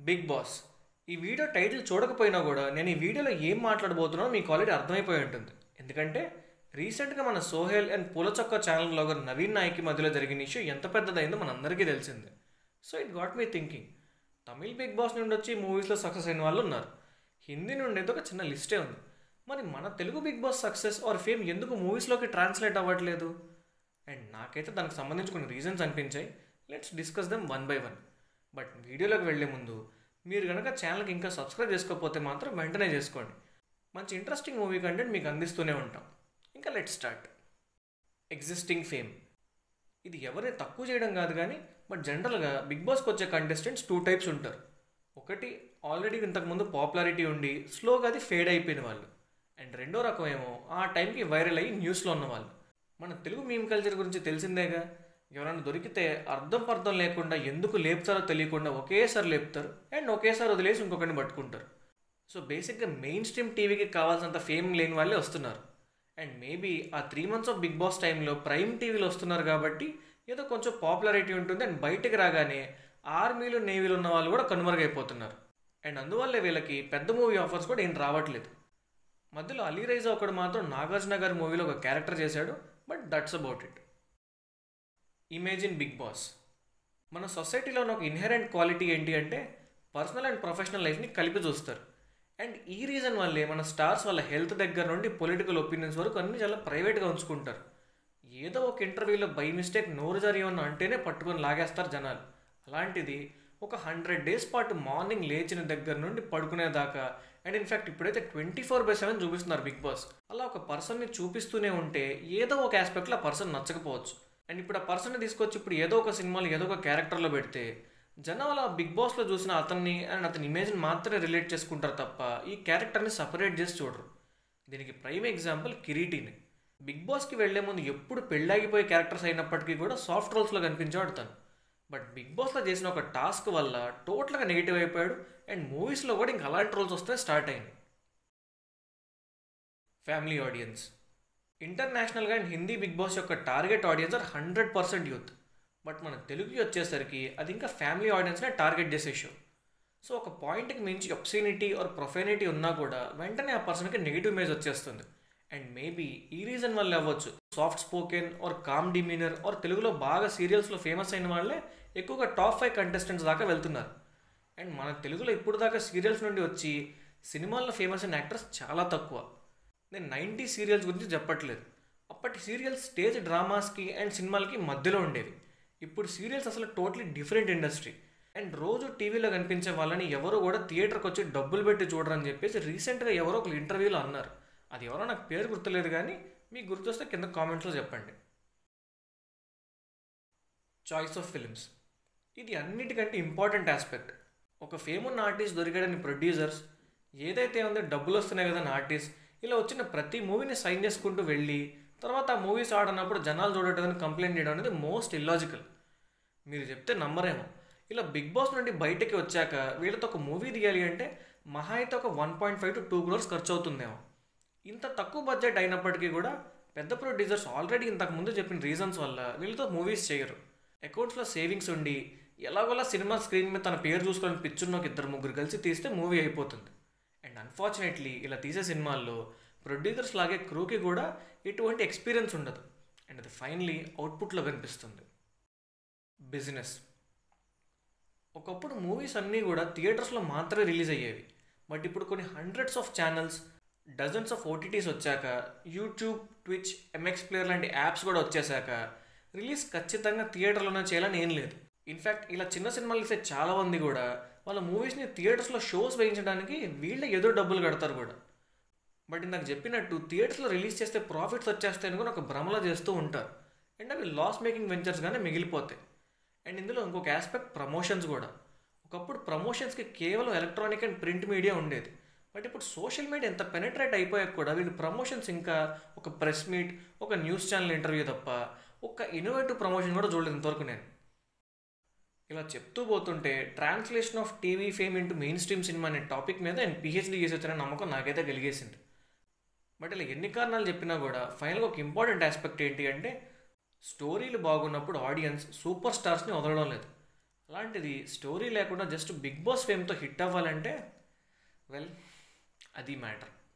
big Boss ఈ video title చూడకపోయినా కూడా నేను ఈ వీడియోలో ఏం మాట్లాడబోతున్నానో మీకు ఆల్రెడీ అర్థమైపోయి ఉంటుంది ఎందుకంటే రీసెంట్గా మన Sohel and Poolachokka channel blogger Naveen నాయక్కి మధ్యలో జరిగిన ఇష్యూ ఎంత పెద్దదైందో మనందరికీ తెలిసిందే so it got me thinking Tamil Bigg Boss నుండి వచ్చి మూవీస్లో సక్సెస్ అయిన వాళ్ళు ఉన్నారు హిందీ నుండి అయితే ఒక చిన్న లిస్టే ఉంది మరి మన Telugu Bigg Boss success or fame ఎందుకు మూవీస్లోకి ట్రాన్స్లేట్ అవ్వట్లేదు అండ్ నాకైతే దానికి సంబంధించి కొన్ని రీజన్స్ అనిపించాయి let's discuss them one by one but వీడియోలోకి వెళ్ళే ముందు మీరు కనుక ఛానల్కి ఇంకా సబ్స్క్రైబ్ చేసుకోకపోతే మాత్రం వెంటనే చేసుకోండి మంచి ఇంట్రెస్టింగ్ మూవీ కంటెంట్ మీకు అందిస్తూనే ఉంటాం ఇంకా లెట్ స్టార్ట్ ఎగ్జిస్టింగ్ ఫేమ్ ఇది ఎవరిని తక్కువ చేయడం కాదు కానీ బట్ జనరల్గా బిగ్ బాస్కి వచ్చే కంటెస్టెంట్స్ టూ టైప్స్ ఉంటారు ఒకటి ఆల్రెడీ ఇంతకుముందు పాపులారిటీ ఉండి స్లోగా అది ఫేడ్ అయిపోయిన వాళ్ళు అండ్ రెండో రకం ఏమో ఆ టైంకి వైరల్ అయ్యి న్యూస్లో ఉన్న వాళ్ళు మన తెలుగు మీమ్ కల్చర్ గురించి తెలిసిందేగా ఎవరైనా దొరికితే అర్థం పర్థం లేకుండా ఎందుకు లేపుతారో తెలియకుండా ఒకేసారి లేపుతారు అండ్ ఒకేసారి వదిలేసి ఇంకొకరిని పట్టుకుంటారు సో బేసిక్గా మెయిన్ స్ట్రీమ్ టీవీకి కావాల్సినంత ఫేమ్ లేని వాళ్ళే వస్తున్నారు అండ్ మేబీ ఆ three months of Bigg Boss టైంలో ప్రైమ్ టీవీలో వస్తున్నారు కాబట్టి ఏదో కొంచెం పాపులారిటీ ఉంటుంది అండ్ బయటకు రాగానే ఆర్మీలు నేవీలు ఉన్న వాళ్ళు కూడా కనుమరుగైపోతున్నారు అండ్ అందువల్లే వీళ్ళకి పెద్ద మూవీ ఆఫర్స్ కూడా ఏం రావట్లేదు మధ్యలో అలీ రైజా ఒకడు మాత్రం నాగార్జున గారి మూవీలో ఒక క్యారెక్టర్ చేశాడు but that's about it imagine Bigg Boss మన సొసైటీలో ఒక ఇన్హెరెంట్ క్వాలిటీ ఏంటి అంటే పర్సనల్ అండ్ ప్రొఫెషనల్ లైఫ్ని కలిపి చూస్తారు అండ్ ఈ రీజన్ వల్లే మన స్టార్స్ వాళ్ళ హెల్త్ దగ్గర నుండి పొలిటికల్ ఒపీనియన్స్ వరకు అన్ని చాలా ప్రైవేట్గా ఉంచుకుంటారు ఏదో ఒక ఇంటర్వ్యూలో బై మిస్టేక్ నోరు జరి ఉన్న అంటేనే పట్టుకొని లాగేస్తారు జనాలు అలాంటిది ఒక హండ్రెడ్ డేస్ పాటు మార్నింగ్ లేచిన దగ్గర నుండి పడుకునేదాకా అండ్ ఇన్ఫ్యాక్ట్ ఇప్పుడైతే ట్వంటీ ఫోర్ బై సెవెన్ చూపిస్తున్నారు బిగ్ బాస్ అలా ఒక పర్సన్ని చూపిస్తూనే ఉంటే ఏదో ఒక ఆస్పెక్ట్లో ఆ పర్సన్ నచ్చకపోవచ్చు అండ్ ఇప్పుడు ఆ పర్సన్ని తీసుకొచ్చి ఇప్పుడు ఏదో ఒక సినిమాలో ఏదో ఒక క్యారెక్టర్లో పెడితే జనాలు ఆ బిగ్ బాస్లో చూసిన అతన్ని అండ్ అతని ఇమేజ్ని మాత్రమే రిలేట్ చేసుకుంటారు తప్ప ఈ క్యారెక్టర్ని సపరేట్ చేసి చూడరు దీనికి ప్రైమ్ ఎగ్జాంపుల్ కిరీటిని బిగ్ బాస్కి వెళ్లే ముందు ఎప్పుడు పెళ్ళాగిపోయే క్యారెక్టర్స్ అయినప్పటికీ కూడా సాఫ్ట్ రోల్స్లో కనిపించేవాడు తను బట్ బిగ్ బాస్లో చేసిన ఒక టాస్క్ వల్ల టోటల్గా నెగిటివ్ అయిపోయాడు అండ్ మూవీస్లో కూడా ఇంక అలాంటి రోల్స్ వస్తే స్టార్ట్ అయింది ఫ్యామిలీ ఆడియన్స్ ఇంటర్నేషనల్గా అండ్ హిందీ బిగ్ బాస్ యొక్క target audience are hundred percent youth but మన తెలుగుకి వచ్చేసరికి అది ఇంకా ఫ్యామిలీ ఆడియన్స్నే టార్గెట్ చేసే షో సో ఒక పాయింట్కి మించి అప్సినిటీ ఆర్ ప్రొఫెనిటీ ఉన్నా కూడా వెంటనే ఆ పర్సన్కి నెగిటివ్ ఇమేజ్ వచ్చేస్తుంది అండ్ మేబీ ఈ రీజన్ వల్ల అవ్వచ్చు soft spoken or calm demeanour or తెలుగులో బాగా సీరియల్స్లో ఫేమస్ అయిన వాళ్ళే ఎక్కువగా టాప్ ఫైవ్ కంటెస్టెంట్స్ దాకా వెళ్తున్నారు అండ్ మన తెలుగులో ఇప్పుడు దాకా సీరియల్స్ నుండి వచ్చి సినిమాల్లో ఫేమస్ అయిన యాక్టర్స్ చాలా తక్కువ నేను నైంటీ సీరియల్స్ గురించి చెప్పట్లేదు అప్పటి సీరియల్స్ స్టేజ్ డ్రామాస్కి అండ్ సినిమాలకి మధ్యలో ఉండేవి ఇప్పుడు సీరియల్స్ అసలు టోటలీ డిఫరెంట్ ఇండస్ట్రీ అండ్ రోజు టీవీలో కనిపించే వాళ్ళని ఎవరు కూడా థియేటర్కి వచ్చి డబ్బులు పెట్టి చూడరని చెప్పేసి రీసెంట్గా ఎవరో ఒక ఇంటర్వ్యూలో అన్నారు అది ఎవరో నాకు పేరు గుర్తులేదు కానీ మీకు గుర్తొస్తే కింద కామెంట్స్లో చెప్పండి చాయిస్ ఆఫ్ ఫిల్మ్స్ ఇది అన్నిటికంటే ఇంపార్టెంట్ ఆస్పెక్ట్ ఒక ఫేమ్ ఉన్న ఆర్టిస్ట్ దొరికాడని ప్రొడ్యూసర్స్ ఏదైతే ఉందో డబ్బులు వస్తున్నాయి కదా ఆర్టిస్ట్ ఇలా వచ్చిన ప్రతి మూవీని సైన్ చేసుకుంటూ వెళ్ళి తర్వాత ఆ మూవీస్ ఆడనప్పుడు జనాలు చూడటం కంప్లైంట్ చేయడం అనేది మోస్ట్ ఇల్లాజికల్ మీరు చెప్తే నమ్మరేమో ఇలా బిగ్ బాస్ నుండి బయటకి వచ్చాక వీళ్ళతో ఒక మూవీ తీయాలి అంటే మహా అయితే ఒక one point five to two crores ఖర్చు అవుతుందేమో ఇంత తక్కువ బడ్జెట్ అయినప్పటికీ కూడా పెద్ద ప్రొడ్యూసర్స్ ఆల్రెడీ ఇంతకు ముందు చెప్పిన రీజన్స్ వల్ల వీళ్ళతో మూవీస్ చేయరు అకౌంట్స్లో సేవింగ్స్ ఉండి ఎలాగోలా సినిమా స్క్రీన్ మీద తన పేరు చూసుకొని పిచ్చున్న ఒక ఇద్దరు ముగ్గురు కలిసి తీస్తే మూవీ అయిపోతుంది అండ్ అన్ఫార్చునేట్లీ ఇలా తీసే సినిమాల్లో ప్రొడ్యూసర్స్ లాగే క్రూకి కూడా ఎటువంటి ఎక్స్పీరియన్స్ ఉండదు అండ్ అది ఫైనలీ అవుట్పుట్లో కనిపిస్తుంది బిజినెస్ ఒకప్పుడు మూవీస్ అన్నీ కూడా థియేటర్స్లో మాత్రమే రిలీజ్ అయ్యేవి బట్ ఇప్పుడు కొన్ని hundreds of channels dozens of OTTs వచ్చాక యూట్యూబ్ ట్విచ్ ఎంఎక్స్ ప్లేయర్ లాంటి యాప్స్ కూడా వచ్చేసాక రిలీజ్ ఖచ్చితంగా థియేటర్లోనే చేయాలని ఏం లేదు ఇన్ఫ్యాక్ట్ ఇలా చిన్న సినిమాలు తీసే చాలా మంది కూడా వాళ్ళ మూవీస్ని థియేటర్స్లో షోస్ వేయించడానికి వీళ్ళే ఏదో డబ్బులు కడతారు కూడా బట్ ఇందాక చెప్పినట్టు థియేటర్స్లో రిలీజ్ చేస్తే ప్రాఫిట్స్ వచ్చేస్తాయని కూడా ఒక భ్రమలో చేస్తూ ఉంటారు అండ్ అవి లాస్ మేకింగ్ వెంచర్స్గానే మిగిలిపోతాయి అండ్ ఇందులో ఇంకొక ఆస్పెక్ట్ ప్రమోషన్స్ కూడా ఒకప్పుడు ప్రమోషన్స్కి కేవలం ఎలక్ట్రానిక్ అండ్ ప్రింట్ మీడియా ఉండేది బట్ ఇప్పుడు సోషల్ మీడియా ఎంత పెనట్రేట్ అయిపోయాక కూడా వీళ్ళు ప్రమోషన్స్ ఇంకా ఒక ప్రెస్ మీట్ ఒక న్యూస్ ఛానల్ ఇంటర్వ్యూ తప్ప ఒక ఇన్నోవేటివ్ ప్రమోషన్ కూడా చూడలేదు ఇంతవరకు నేను ఇలా చెప్తూ పోతుంటే translation of TV fame into mainstream cinema అనే టాపిక్ మీద నేను పిహెచ్డీ చేసి వచ్చిన నమ్మకం నాకైతే కలిగేసింది బట్ ఇలా ఎన్ని కారణాలు చెప్పినా కూడా ఫైనల్గా ఒక ఇంపార్టెంట్ ఆస్పెక్ట్ ఏంటి అంటే స్టోరీలు బాగున్నప్పుడు ఆడియన్స్ సూపర్ స్టార్స్ని వదలడం లేదు అలాంటిది స్టోరీ లేకుండా జస్ట్ బిగ్ బాస్ ఫేమ్తో హిట్ అవ్వాలంటే వెల్ అది మ్యాటర్